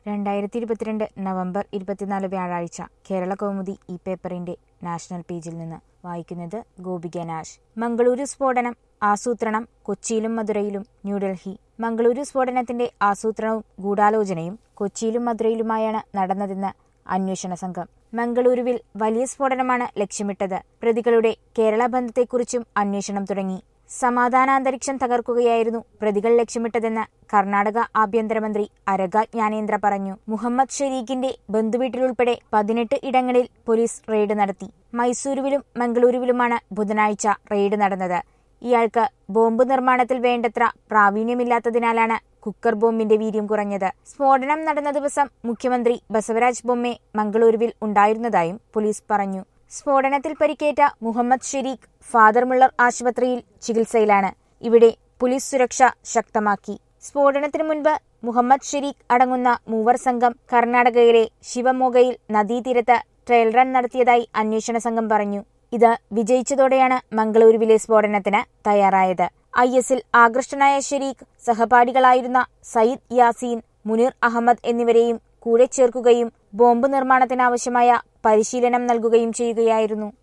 രണ്ടായിരത്തി ഇരുപത്തിരണ്ട് നവംബർ ഇരുപത്തിനാല് വ്യാഴാഴ്ച കേരള കൗമുദി ഈ പേപ്പറിന്റെ നാഷണൽ പേജിൽ നിന്ന് വായിക്കുന്നത് ഗോപിക നാഷ് മംഗളൂരു സ്ഫോടനം ആസൂത്രണം കൊച്ചിയിലും മധുരയിലും ന്യൂഡൽഹി മംഗളൂരു സ്ഫോടനത്തിന്റെ ആസൂത്രണവും ഗൂഢാലോചനയും കൊച്ചിയിലും മധുരയിലുമായാണ് നടന്നതെന്ന് അന്വേഷണ സംഘം മംഗളൂരുവിൽ വലിയ സ്ഫോടനമാണ് ലക്ഷ്യമിട്ടത് പ്രതികളുടെ കേരള ബന്ധത്തെക്കുറിച്ചും അന്വേഷണം തുടങ്ങി സമാധാനാന്തരീക്ഷം തകർക്കുകയായിരുന്നു പ്രതികൾ ലക്ഷ്യമിട്ടതെന്ന് കർണാടക ആഭ്യന്തരമന്ത്രി അരഗ ജ്ഞാനേന്ദ്ര പറഞ്ഞു മുഹമ്മദ് ഷെരീഖിന്റെ ബന്ധുവീട്ടിലുൾപ്പെടെ പതിനെട്ട് ഇടങ്ങളിൽ പോലീസ് റെയ്ഡ് നടത്തി മൈസൂരുവിലും മംഗളൂരുവിലുമാണ് ബുധനാഴ്ച റെയ്ഡ് നടന്നത് ഇയാൾക്ക് ബോംബ് നിർമ്മാണത്തിൽ വേണ്ടത്ര പ്രാവീണ്യമില്ലാത്തതിനാലാണ് കുക്കർ ബോംബിന്റെ വീര്യം കുറഞ്ഞത് സ്ഫോടനം നടന്ന ദിവസം മുഖ്യമന്ത്രി ബസവരാജ് ബൊമ്മെ മംഗളൂരുവിൽ ഉണ്ടായിരുന്നതായും പോലീസ് പറഞ്ഞു സ്ഫോടനത്തിൽ പരിക്കേറ്റ മുഹമ്മദ് ഷെരീഖ് ഫാദർ മുള്ളർ ആശുപത്രിയിൽ ചികിത്സയിലാണ് ഇവിടെ പോലീസ് സുരക്ഷ ശക്തമാക്കി സ്ഫോടനത്തിനു മുൻപ് മുഹമ്മദ് ഷെരീഖ് അടങ്ങുന്ന മൂവർ സംഘം കർണാടകയിലെ ശിവമോഗയിൽ നദീതീരത്ത് ട്രയൽ റൺ നടത്തിയതായി അന്വേഷണ സംഘം പറഞ്ഞു ഇത് വിജയിച്ചതോടെയാണ് മംഗളൂരുവിലെ സ്ഫോടനത്തിന് തയ്യാറായത് ഐ എസിൽ ആകൃഷ്ടനായ ഷെരീഖ് സഹപാഠികളായിരുന്ന സയ്യിദ് യാസീൻ മുനീർ അഹമ്മദ് എന്നിവരെയും കൂടെ ചേർക്കുകയും ബോംബ് നിർമ്മാണത്തിനാവശ്യമായ പരിശീലനം നൽകുകയും ചെയ്യുകയായിരുന്നു